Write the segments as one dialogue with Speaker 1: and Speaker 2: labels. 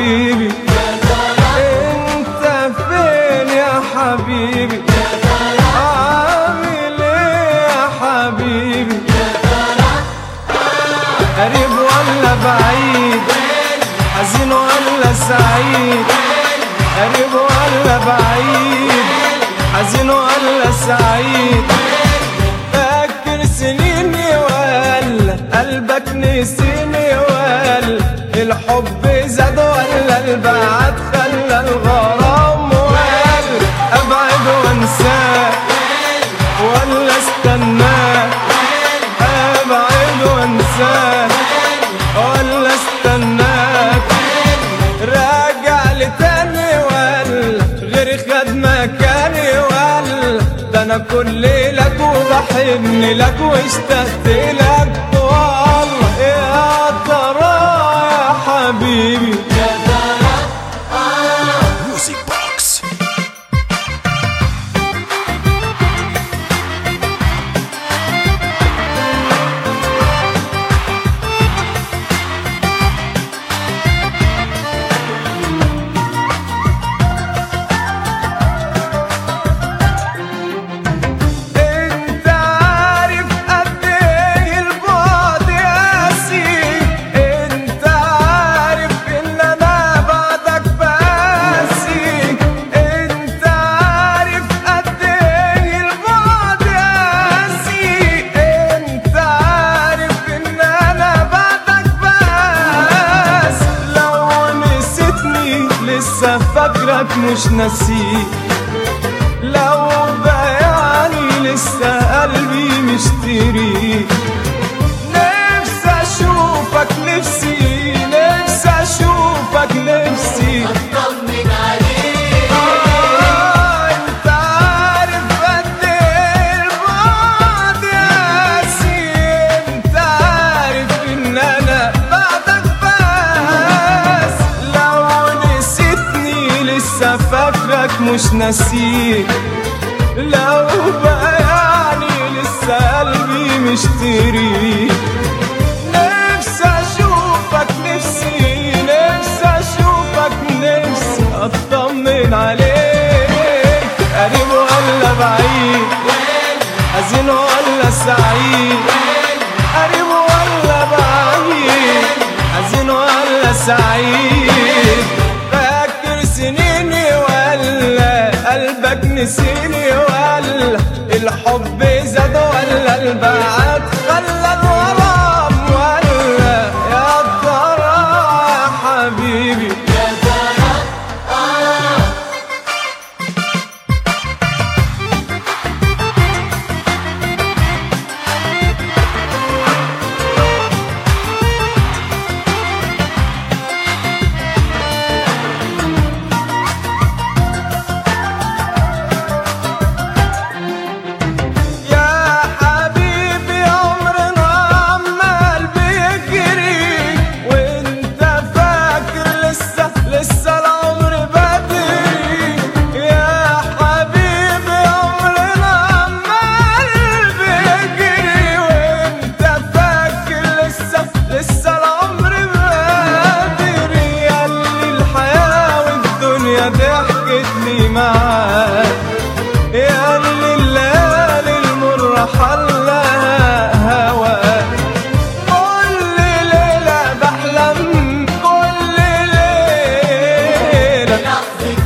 Speaker 1: حبيبي انت فين يا حبيبي عامل ايه يا حبيبي قريب ولا بعيد حزين ولا سعيد قريب ولا بعيد حزين ولا سعيد فاكر سنيني ولا قلبك نسيني ولا الحب زاد ولا البعد خلى الغرام ولا ابعد وانساك ولا استناك ابعد وانساك ولا استناك راجع لتاني ولا غير خد مكاني ولا ده انا كل لك وبحن لك واشتقت لك والله يا ترى يا حبيبي
Speaker 2: Music Box.
Speaker 1: انت عارف قد ايه البعد قاسي انت عارف ان انا بعدك باسي انت عارف قد ايه البعد قاسي انت عارف ان انا بعدك بس لو نسيتني لسه فاكرك مش ناسيك لو بيعني لسه قلبي مشتري نفسي اشوفك نفسي نفسي اشوفك نفسي
Speaker 3: اطمن عليك
Speaker 1: آه، انت عارف قد ايه البعد قاسي انت عارف ان انا بعدك بس لو نسيتني لسه فاكرك مش ناسيك لو بيعني لسه قلبي مشتري نفسي اشوفك نفسي نفسي اشوفك نفسي اطمن عليك قريب ولا بعيد حزين ولا سعيد قريب ولا بعيد حزين ولا سعيد فاكر سنيني ولا قلبك نسيني ولا الحب زاد ولا البعد خلى الغرام ولا يا ترى يا حبيبي
Speaker 3: يا ترى آه
Speaker 1: يا حبيبي عمرنا عمال بيجري وانت فاكر لسه لسه العمر بدري يا حبيبي عمرنا عمال بيجري وانت فاكر لسه لسه العمر بدري ياللي الحياة والدنيا ضحكت لي معاك يا اللي الليالي المر حلها هواك كل ليلة بحلم كل ليلة
Speaker 3: لحظة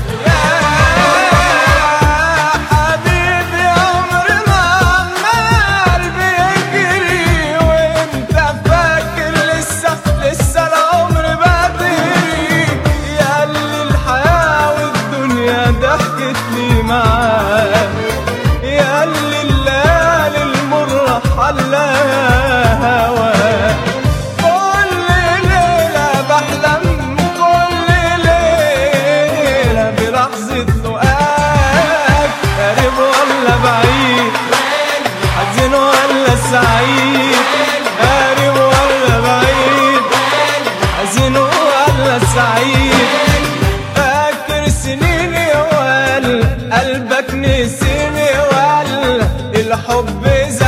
Speaker 1: يا حبيبي عمرنا عمال بيجري وانت فاكر لسه لسه العمر بدري يا اللي الحياة والدنيا ضحكت لي معاك يا اللي الليالي المر حلاها هواك كل ليلة بحلم كل ليلة بلحظة لقاك قريب ولا بعيد حزين ولا سعيد قريب ولا بعيد حزين ولا سعيد فاكر سنيني ولا قلبك نسيني ولا الحب